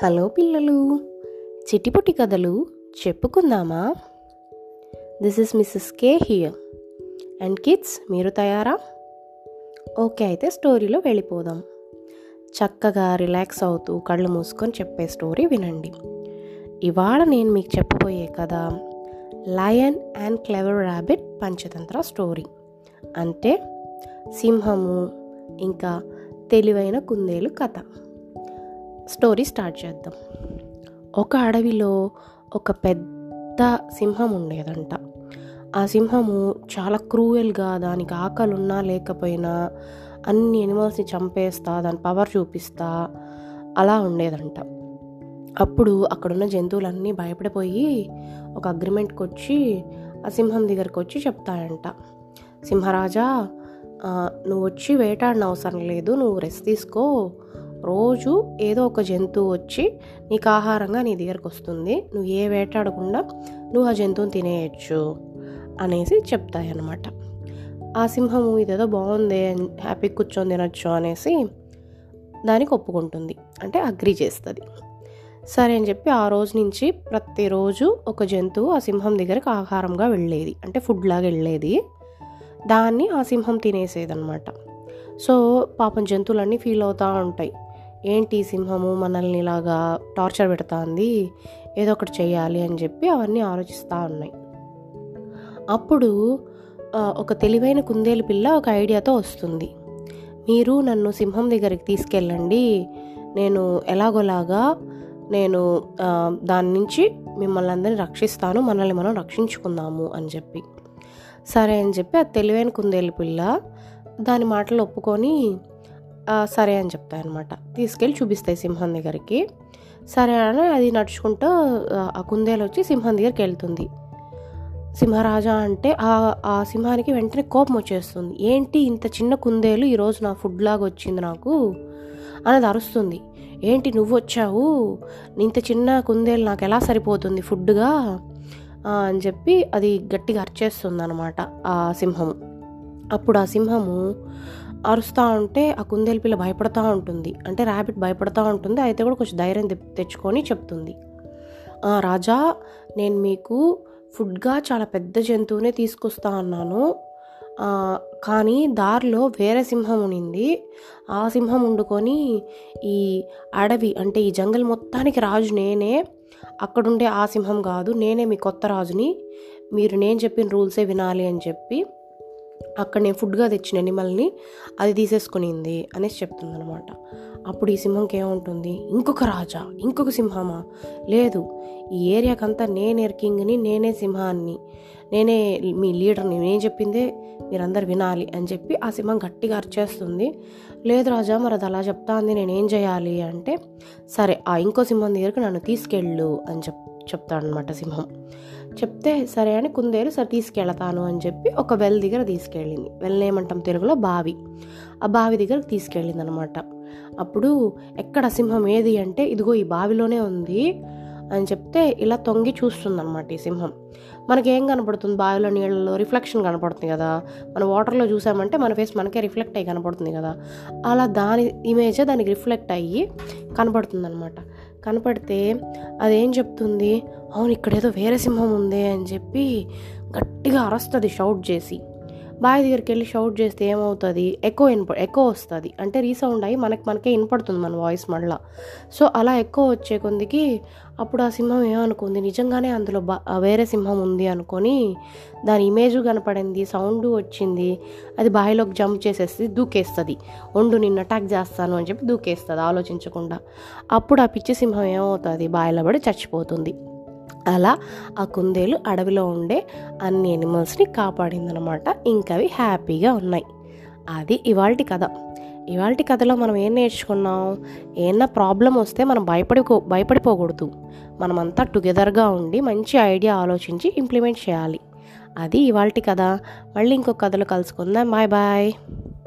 hello పిల్లలు చిటిపొట్టి కథలు చెప్పుకుందామా this is Mrs K here and kids మీరు తయారా ఓకే అయితే స్టోరీలో వెళ్ళిపోదాం చక్కగా రిలాక్స్ అవుతూ కళ్ళు మూసుకొని చెప్పే స్టోరీ వినండి ఇవాళ నేను మీకు చెప్పబోయే కథ lion and clever rabbit Panchatantra story అంటే సింహము ఇంకా తెలివైన కుందేలు కథ స్టోరీ స్టార్ట్ చేద్దాం ఒక అడవిలో ఒక పెద్ద సింహం ఉండేదంట ఆ సింహము చాలా క్రూయల్గా దానికి ఆకలి ఉన్నా లేకపోయినా అన్ని ఎనిమల్స్ని చంపేస్తా దాని పవర్ చూపిస్తా అలా ఉండేదంట అప్పుడు అక్కడున్న జంతువులన్నీ భయపడిపోయి ఒక అగ్రిమెంట్కి వచ్చి ఆ సింహం దగ్గరికి వచ్చి చెప్తాయంట సింహరాజా ఆ, నువ్వు వచ్చి వేటాడిన అవసరం లేదు నువ్వు రెస్ట్ తీసుకో రోజు ఏదో ఒక జంతువు వచ్చి నీకు ఆహారంగా నీ దగ్గరకు వస్తుంది నువ్వు ఏ వేటాడకుండా నువ్వు ఆ జంతువుని తినేయచ్చు అనేసి చెప్తాయన్నమాట ఆ సింహము ఇదేదో బాగుంది హ్యాపీ కూర్చొని తినొచ్చు అనేసి దానికి ఒప్పుకుంటుంది అంటే అగ్రి చేస్తుంది సరే అని చెప్పి ఆ రోజు నుంచి ప్రతిరోజు ఒక జంతువు ఆ సింహం దగ్గరికి ఆహారంగా వెళ్ళేది అంటే ఫుడ్ లాగా వెళ్ళేది దాన్ని ఆ సింహం తినేసేదన్నమాట సో పాపం జంతువులన్నీ ఫీల్ అవుతూ ఉంటాయి ఏంటి ఈ సింహము మనల్ని ఇలాగా టార్చర్ పెడుతుంది ఏదో ఒకటి చేయాలి అని చెప్పి అవన్నీ ఆలోచిస్తూ ఉన్నాయి అప్పుడు ఆ, ఒక తెలివైన కుందేలు పిల్ల ఒక ఐడియాతో వస్తుంది మీరు నన్ను సింహం దగ్గరికి తీసుకెళ్ళండి నేను ఎలాగోలాగా నేను ఆ, దాని నుంచి మిమ్మల్ని అందరిని రక్షిస్తాను మనల్ని మనం రక్షించుకుందాము అని చెప్పి సరే అని చెప్పి ఆ తెలివైన కుందేలు పిల్ల దాని మాటలు ఒప్పుకొని ఆ, సరే అని చెప్తాయి అనమాట తీసుకెళ్ళి చూపిస్తాయి సింహం దగ్గరికి సరే అని అది నడుచుకుంటూ ఆ, ఆ కుందేలు వచ్చి సింహం దగ్గరికి వెళ్తుంది సింహరాజా అంటే ఆ ఆ సింహానికి వెంటనే కోపం వచ్చేస్తుంది ఏంటి ఇంత చిన్న కుందేలు ఈరోజు నా ఫుడ్ లాగా వచ్చింది నాకు అనేది అరుస్తుంది ఏంటి నువ్వు వచ్చావు ఇంత చిన్న కుందేలు నాకు ఎలా సరిపోతుంది ఫుడ్గా ఆ, అని చెప్పి అది గట్టిగా అరిచేస్తుంది అనమాట ఆ సింహము అప్పుడు ఆ సింహము అరుస్తూ ఉంటే ఆ కుందేలు పిల్ల భయపడతా ఉంటుంది అంటే ర్యాబిట్ భయపడతా ఉంటుంది అయితే కూడా కొంచెం ధైర్యం తె- తెచ్చుకొని చెప్తుంది "ఆ, రాజా నేను మీకు ఫుడ్గా చాలా పెద్ద జంతువునే తీసుకొస్తా అన్నాను ఆ, కానీ దారిలో వేరే సింహం ఉనింది ఆ సింహం వండుకొని ఈ అడవి అంటే ఈ జంగల్ మొత్తానికి రాజు నేనే అక్కడుండే ఆ సింహం కాదు నేనే మీ కొత్త రాజుని మీరు నేను చెప్పిన రూల్సే వినాలి అని చెప్పి అక్కడ నేను ఫుడ్గా తెచ్చిన ఎనిమల్ని అది తీసేసుకునింది అనేసి చెప్తుంది అనమాట అప్పుడు ఈ సింహంకి ఏముంటుంది ఇంకొక రాజా ఇంకొక సింహమా లేదు ఈ ఏరియాకంతా నేనే కింగ్ని నేనే సింహాన్ని నేనే మీ లీడర్ని నేను చెప్పిందే మీరందరు వినాలి అని చెప్పి ఆ సింహం గట్టిగా అరిచేస్తుంది లేదు రాజా మరి అది అలా చెప్తాంది నేనేం చేయాలి అంటే సరే ఆ ఇంకో సింహం దగ్గరికి నన్ను తీసుకెళ్ళు అని చెప్ చెప్తాడనమాట సింహం చెప్తే సరే అని కుందేలు సరే తీసుకెళ్తాను అని చెప్పి ఒక వెల్ దగ్గర తీసుకెళ్ళింది వెల్ ఏమంటాం తెలుగులో బావి ఆ బావి దగ్గరకు తీసుకెళ్ళింది అనమాట అప్పుడు ఎక్కడ సింహం ఏది అంటే ఇదిగో ఈ బావిలోనే ఉంది అని చెప్తే ఇలా తొంగి చూస్తుందన్నమాట ఈ సింహం మనకి ఏం కనపడుతుంది బావిలో నీళ్ళలో రిఫ్లెక్షన్ కనపడుతుంది కదా మన వాటర్లో చూసామంటే మన ఫేస్ మనకే రిఫ్లెక్ట్ అయ్యి కనపడుతుంది కదా అలా దాని ఇమేజే దానికి రిఫ్లెక్ట్ అయ్యి కనపడుతుంది అనమాట కనపడితే అదేం చెప్తుంది అవును ఇక్కడ ఏదో వేరే సింహం ఉంది అని చెప్పి గట్టిగా అరస్తుంది షౌట్ చేసి బావి దగ్గరికి వెళ్ళి షౌట్ చేస్తే ఏమవుతుంది ఎకో వినప ఎకో వస్తుంది అంటే రీసౌండ్ అయ్యి మనకి మనకే వినపడుతుంది మన వాయిస్ మళ్ళా సో అలా ఎక్కువ వచ్చే కొందికి అప్పుడు ఆ సింహం ఏమనుకుంది నిజంగానే అందులో బా ఆ వేరే సింహం ఉంది అనుకొని దాని ఇమేజ్ కనపడింది సౌండ్ వచ్చింది అది బావిలోకి జంప్ చేసేసి దూకేస్తుంది వండు నిన్ను అటాక్ చేస్తాను అని చెప్పి దూకేస్తుంది ఆలోచించకుండా అప్పుడు ఆ పిచ్చి సింహం ఏమవుతుంది బావిలో పడి చచ్చిపోతుంది అలా ఆ కుందేలు అడవిలో ఉండే అన్ని ఎనిమల్స్ని కాపాడిందనమాట ఇంకా అవి హ్యాపీగా ఉన్నాయి అది ఇవాల్టి కథ ఇవాల్టి కథలో మనం ఏం నేర్చుకున్నాం ఏమన్నా ప్రాబ్లం వస్తే మనం భయపడిపో భయపడిపోకూడదు మనమంతా టుగెదర్గా ఉండి మంచి ఐడియా ఆలోచించి ఇంప్లిమెంట్ చేయాలి అది ఇవాల్టి కథ మళ్ళీ ఇంకొక కథలో కలుసుకుందాం బాయ్ బాయ్